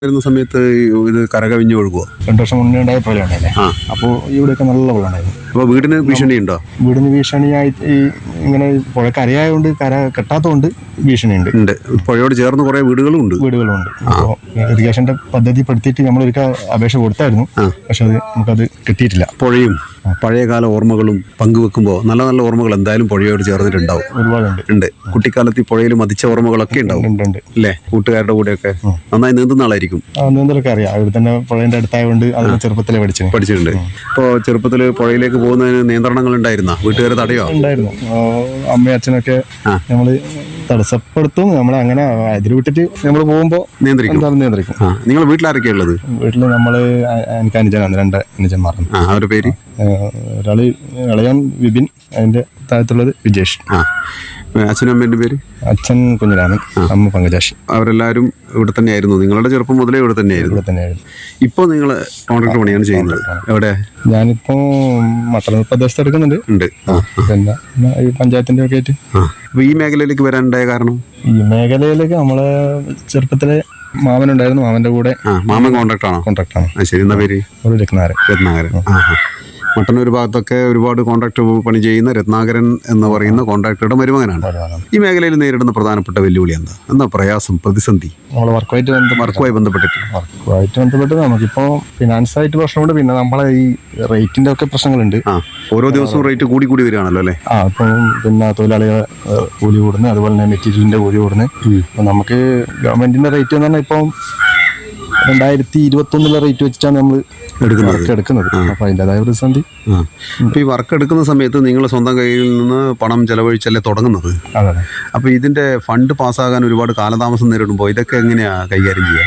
വരുന്ന സമയത്ത് ഈ ഇത് കരകവിഞ്ഞ് ഒഴുകുമോ രണ്ടു വർഷം മുന്നേ ഉണ്ടായ പ്രളയം ഉണ്ടായില്ലേ ആ. അപ്പോൾ ഇവിടെയൊക്കെ നല്ല വെള്ളം ഉണ്ടായിരുന്നു അപ്പോൾ വീടിന് ഭീഷണിയുണ്ടോ വീടിന് ഭീഷണിയായി ഈ ഇങ്ങനെ പുഴ കരയായതുകൊണ്ട് കര കെട്ടാത്തതുകൊണ്ട് ഭീഷണിയുണ്ട് ഉണ്ട് പുഴയോട് ചേർന്ന് കുറേ വീടുകളും ഉണ്ട് വീടുകളുണ്ട് അപ്പോൾ ഇറിഗേഷന്റെ പദ്ധതി പെടുത്തിയിട്ട് നമ്മൾ ഒരിക്കൽ അപേക്ഷ കൊടുത്തായിരുന്നു പക്ഷെ അത് നമുക്കത് കിട്ടിയിട്ടില്ല പുഴയും പഴയകാല ഓർമ്മകളും പങ്കുവെക്കുമ്പോൾ നല്ല നല്ല ഓർമ്മകൾ എന്തായാലും പുഴയോട് ചേർന്നിട്ടുണ്ടാവും ഒരുപാടുണ്ട് ഉണ്ട് കുട്ടിക്കാലത്ത് ഈ പുഴയിൽ മതിച്ച ഓർമ്മകളൊക്കെ ഉണ്ടാവും ഉണ്ട് ഉണ്ട് അല്ലേ കൂട്ടുകാരുടെ കൂടെയൊക്കെ നന്നായി നീന്തുന്ന ആളായിരിക്കും ആ നീന്തലൊക്കെ അറിയാം ഇവിടെ തന്നെ പുഴേന്റെ അടുത്തായതുകൊണ്ട് അത് ചെറുപ്പത്തിലെ പഠിച്ചു പഠിച്ചിട്ടുണ്ട് ഇപ്പോൾ ചെറുപ്പത്തിൽ പുഴയിലേക്ക് പോകുന്നതിന് നിയന്ത്രണങ്ങൾ ഉണ്ടായിരുന്ന വീട്ടുകാരെ തടയോ ഉണ്ടായിരുന്നു ആ, അമ്മയും അച്ഛനൊക്കെ നമ്മള് തടസ്സപ്പെടുത്തും നമ്മൾ അങ്ങനെ അതിൽ വിട്ടിട്ട് നമ്മൾ പോകുമ്പോൾ നിയന്ത്രിക്കും എന്തായാലും നിയന്ത്രിക്കും ആ നിങ്ങൾ വീട്ടിലാരൊക്കെയാ ഉള്ളത് വീട്ടിൽ നമ്മള് അ- എനിക്ക് അനുജനാണ് രണ്ട് അനുജന്മാരാണ് ആ അവരുടെ പേര് ഏഹ് ഒരാള് ഇളയൻ വിപിൻ അതിന്റെ താഴത്തുള്ളത് വിജേഷ് ആ അച്ഛനും അമ്മേൻ്റെ പേര് അച്ഛൻ കുഞ്ഞിരാമൻ അമ്മ പങ്കജാഷ് അവരെല്ലാവരും ഇവിടെ തന്നെയായിരുന്നു നിങ്ങളുടെ ചെറുപ്പം മുതലേ ഇവിടെ തന്നെയായിരുന്നു ഇവിടെ തന്നെയായിരുന്നു ഇപ്പോൾ നിങ്ങൾ കോൺട്രാക്ട് പണിയാണ് ചെയ്യുന്നത് എവിടെ ഞാനിപ്പോ മട്ടന്നൂർ പ്രദേശത്ത് എടുക്കുന്നുണ്ട് ഉണ്ട് ആ പിന്നെ ഈ പഞ്ചായത്തിന്റെ ഒക്കെ ആയിട്ട് ആ അപ്പോൾ ഈ മേഖലയിലേക്ക് വരാനുണ്ടായ കാരണം ഈ മേഖലയിലേക്ക് നമ്മളെ ചെറുപ്പത്തിലെ മാമനുണ്ടായിരുന്നു മാമന്റെ കൂടെ ആ മാമൻ കോൺട്രാക്ട് ആണോ കോൺട്രാക്ടാണ് ആ ശരി എന്താ പേര് ഒരു രത്നാരൻ രത്നാകരൻ ആ ആ മട്ടന്നൂർ ഭാഗത്തൊക്കെ ഒരുപാട് കോൺട്രാക്ട് പണി ചെയ്യുന്ന രത്നാകരൻ എന്ന് പറയുന്ന കോൺട്രാക്ടറുടെ മരുമകനാണ് ഈ മേഖലയിൽ നേരിടുന്ന പ്രധാനപ്പെട്ട വെല്ലുവിളി എന്താ എന്താ പ്രയാസം പ്രതിസന്ധി നമ്മളെ വർക്കുമായിട്ട് ബന്ധപ്പെട്ട് വർക്കുമായി ബന്ധപ്പെട്ടിട്ട് വർക്കുമായിട്ട് ബന്ധപ്പെട്ട് നമുക്കിപ്പോ ഫിനാൻസ് ആയിട്ട് പ്രശ്നമുണ്ട് പിന്നെ നമ്മളെ ഈ റേറ്റിന്റെ ഒക്കെ പ്രശ്നങ്ങളുണ്ട് ആ ഓരോ ദിവസവും റേറ്റ് കൂടി കൂടി വരികയാണല്ലോ അല്ലേ ആ ഇപ്പം പിന്നെ തൊഴിലാളികളെ ഏഹ്, കൂലി കൂടുന്നു അതുപോലെ തന്നെ മെറ്റീരിയലിന്റെ കൂലി കൂടുന്നു അപ്പം നമുക്ക് ഗവൺമെന്റിന്റെ റേറ്റ് എന്ന് പറഞ്ഞാൽ ഇപ്പം രണ്ടായിരത്തി ഇരുപത്തി ഒന്നിലെ റേറ്റ് വെച്ചിട്ടാണ് നമ്മൾ എടുക്കുന്നത് വർക്ക് എടുക്കുന്നത് അപ്പൊ അതിൻ്റെതായ പ്രതിസന്ധി ആ അപ്പോൾ ഈ വർക്ക് എടുക്കുന്ന സമയത്ത് നിങ്ങൾ സ്വന്തം കയ്യിൽ നിന്ന് പണം ചെലവഴിച്ചല്ലേ തുടങ്ങുന്നത് അതെ അതെ അപ്പോൾ ഇതിന്റെ ഫണ്ട് പാസ്സാകാൻ ഒരുപാട് കാലതാമസം നേരിടുമ്പോൾ ഇതൊക്കെ എങ്ങനെയാ കൈകാര്യം ചെയ്യുക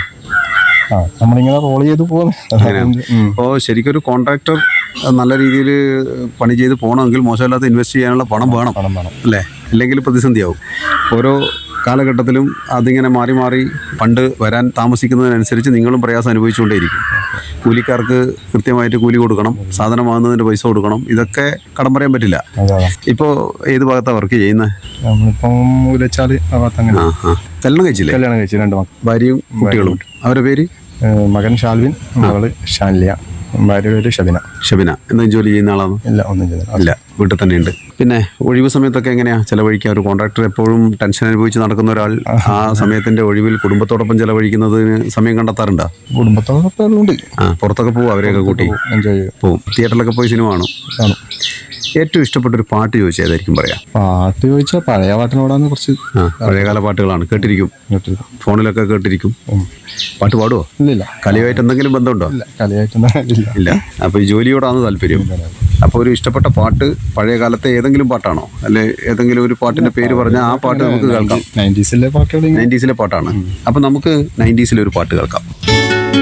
ആ നമ്മളിങ്ങനെ റോൾ ചെയ്ത് പോകുന്നു ഉം. അപ്പോൾ ശരിക്കും ഒരു കോൺട്രാക്ടർ നല്ല രീതിയിൽ പണി ചെയ്ത് പോകണമെങ്കിൽ മോശമില്ലാത്ത ഇൻവെസ്റ്റ് ചെയ്യാനുള്ള പണം വേണം പണം വേണം അല്ലേ അല്ലെങ്കിൽ പ്രതിസന്ധിയാവും ഓരോ കാലഘട്ടത്തിലും അതിങ്ങനെ മാറി മാറി ഫണ്ട് വരാൻ താമസിക്കുന്നതിനനുസരിച്ച് നിങ്ങളും പ്രയാസം അനുഭവിച്ചുകൊണ്ടേയിരിക്കും കൂലിക്കാർക്ക് കൃത്യമായിട്ട് കൂലി കൊടുക്കണം സാധനം വാങ്ങുന്നതിൻ്റെ പൈസ കൊടുക്കണം ഇതൊക്കെ കടം പറയാൻ പറ്റില്ല അതെ അതെ ഇപ്പോൾ ഏത് ഭാഗത്താണ് വർക്ക് ചെയ്യുന്നത് നമ്മളിപ്പം മൂലച്ചാല് ആ ഭാഗത്ത് അങ്ങനെ ആ ആ കല്യാണം കഴിച്ചില്ലേ കല്യാണം കഴിച്ചു രണ്ട് മക്കൾ ഭാര്യയും കുട്ടികളും അവരുടെ പേര് ഏഹ്, മകൻ ഷാൽവിൻ മകള് ഷാൻലിയ ഭാര്യ പേര് ഷബിന ഷബിന എന്തെങ്കിലും ജോലി ചെയ്യുന്ന ആളാണോ ഇല്ല ഒന്നും ചെയ്തില്ല ഇല്ല വീട്ടിൽ തന്നെ ഉണ്ട് പിന്നെ ഒഴിവ് സമയത്തൊക്കെ എങ്ങനെയാ ചെലവഴിക്കുക ഒരു കോൺട്രാക്ടർ എപ്പോഴും ടെൻഷൻ അനുഭവിച്ച് നടക്കുന്ന ഒരാൾ ആ സമയത്തിന്റെ ഒഴിവിൽ കുടുംബത്തോടൊപ്പം ചെലവഴിക്കുന്നതിന് സമയം കണ്ടെത്താറുണ്ടോ കുടുംബത്തോടൊപ്പം ഉണ്ട് ആ പുറത്തൊക്കെ പോകും അവരെയൊക്കെ കൂട്ടി എൻജോയ് ചെയ്യും പോവും തിയേറ്ററിലൊക്കെ പോയി സിനിമ കാണും കാണും ഏറ്റവും ഇഷ്ടപ്പെട്ട ഒരു പാട്ട് ചോദിച്ചാൽ ഏതായിരിക്കും പറയാം പാട്ട് ചോദിച്ചാൽ പഴയ പാട്ടിനോടാണ് കുറച്ച് ആ പഴയകാല പാട്ടുകളാണ് കേട്ടിരിക്കും കേട്ടത് ഫോണിലൊക്കെ കേട്ടിരിക്കും പാട്ട് പാടുവോ ഇല്ലില്ല കലയുമായിട്ട് എന്തെങ്കിലും ബന്ധമുണ്ടോ ഇല്ല കളിയായിട്ടൊന്നും ഇല്ല ഇല്ല അപ്പോൾ ഈ ജോലിയോടാണ് താല്പര്യം അപ്പോൾ ഒരു ഇഷ്ടപ്പെട്ട പാട്ട് പഴയ കാലത്തെ ഏതെങ്കിലും പാട്ടാണോ അല്ലെ ഏതെങ്കിലും ഒരു പാട്ടിന്റെ പേര് പറഞ്ഞാൽ ആ പാട്ട് നമുക്ക് കേൾക്കാം നയൻറ്റീസിലെ പാട്ടുകൾ നയൻറ്റീസിലെ പാട്ടാണ് അപ്പം നമുക്ക് നയൻറ്റീസിലെ ഒരു പാട്ട് കേൾക്കാം